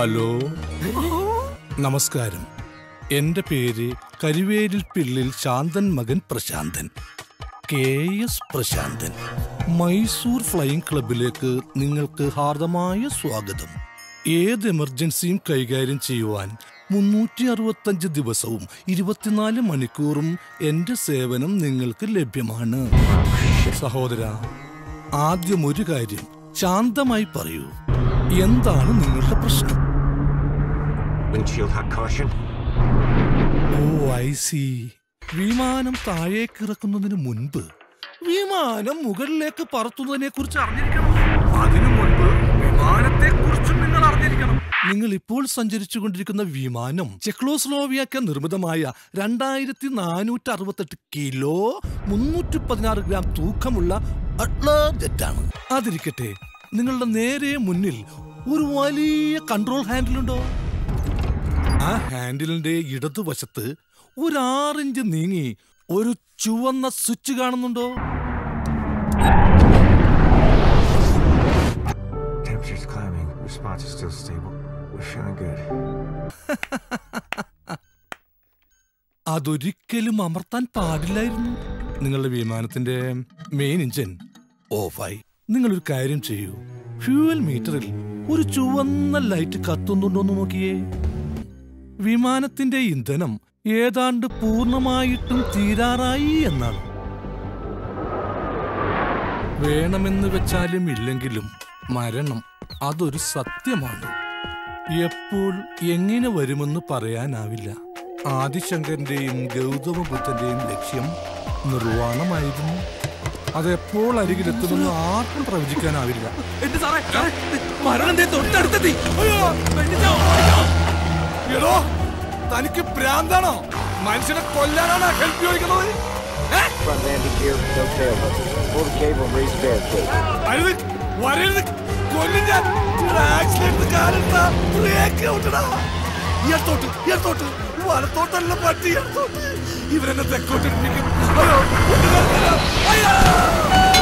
Hello നമസ്കാരം എന്റെ പേര് കരിവേലിൽ പിള്ളിൽ ശാന്തൻ മകൻ Prashanthan K S Prashanthan Mysore flying ക്ലബിലേക്ക് നിങ്ങൾക്ക് ഹാർദമായ സ്വാഗതം ഏത് എമർജൻസിയും കൈകാര്യം ചെയ്യുവാൻ മുന്നൂറ്റി അറുപത്തഞ്ച് ദിവസവും ഇരുപത്തിനാല് മണിക്കൂറും എന്റെ സേവനം നിങ്ങൾക്ക് ലഭ്യമാണ് സഹോദര ആദ്യം ഒരു കാര്യം ശാന്തമായി പറയൂ എന്താണ് നിങ്ങളുടെ പ്രശ്നം Windshield had caution. Oh I see വിമാനം താഴേക്ക് ഇറക്കുന്നതിന് മുൻപ് വിമാനം മുകളിലേക്ക് പറത്തുന്നതിനെ കുറിച്ച് അറിഞ്ഞിരിക്കണം അതിനു മുൻപ് വിമാനത്തെ കുറിച്ചും നിങ്ങൾ അറിഞ്ഞിരിക്കണം നിങ്ങൾ ഇപ്പോൾ സഞ്ചരിച്ചു കൊണ്ടിരിക്കുന്ന വിമാനം ചെക്ലോസ്ലോവിയാക്ക നിർമ്മിതമായ രണ്ടായിരത്തി നാനൂറ്റി അറുപത്തെട്ട് കിലോ മുന്നൂറ്റി പതിനാറ് ഗ്രാം തൂക്കമുള്ള അട്ലർ ജെറ്റാണ് അതിരിക്കട്ടെ നിങ്ങളുടെ നേരെ മുന്നിൽ ഒരു വലിയ കൺട്രോൾ ഹാൻഡിലുണ്ടോ ആ ഹാൻഡിലിന്റെ ഇടതുവശത്ത് ഒരു ആറിഞ്ച് നീങ്ങി ഒരു ചുവന്ന സ്വിച്ച് കാണുന്നുണ്ടോ Temperature's climbing. Response is still stable. We're feeling good. അതൊരിക്കലും അമർത്താൻ പാടില്ലായിരുന്നു നിങ്ങളുടെ വിമാനത്തിന്റെ മെയിൻ എഞ്ചിൻ ഓഫായി നിങ്ങളൊരു കാര്യം ചെയ്യൂ ഫ്യൂവൽ മീറ്ററിൽ ഒരു ചുവന്ന ലൈറ്റ് കത്തുന്നുണ്ടോ എന്ന് നോക്കിയേ വിമാനത്തിന്റെ ഇന്ധനം ഏതാണ്ട് പൂർണ്ണമായിട്ടും തീരാറായി എന്നാണ് വേണമെന്ന് വെച്ചാലും ഇല്ലെങ്കിലും മരണം അതൊരു സത്യമാണ് എപ്പോൾ എങ്ങനെ വരുമെന്ന് പറയാനാവില്ല ആദിശങ്കരന്റെയും ഗൗതമ ബുദ്ധന്റെയും ലക്ഷ്യം നിർവ്വാണമായിരുന്നു അതെപ്പോൾ അരികിലെത്തുമെന്ന് ആർക്കും പ്രവചിക്കാനാവില്ല എന്റെ സാറേ സാറേ, മരണം ദേ തൊട്ടടുത്തെത്തി എടോ തനിക്ക് ഭ്രാന്താണോ മനുഷ്യനെ കൊല്ലാനാണ് ഹെൽപ്പ് ചോദിക്കുന്നത് Front landing gear, no tail lift. Pull the cable and raise barricade. അരുത് വരരുത് കൊല്ലും ഞാൻ ആക്സിഡന്റ് കാലെടുത്ത ബ്രേക്ക് ഔട്ടടാ ഇടത്തോട്ട് ഇടത്തോട്ട് വലത്തോട്ടല്ല പട്ടി ഇടത്തോട്ട് ഇവരെന്നെ തെക്കോട്ട് ഇടിപ്പിക്കും അയ്യോ, ഒന്ന് നിർത്തണം. അയ്യോ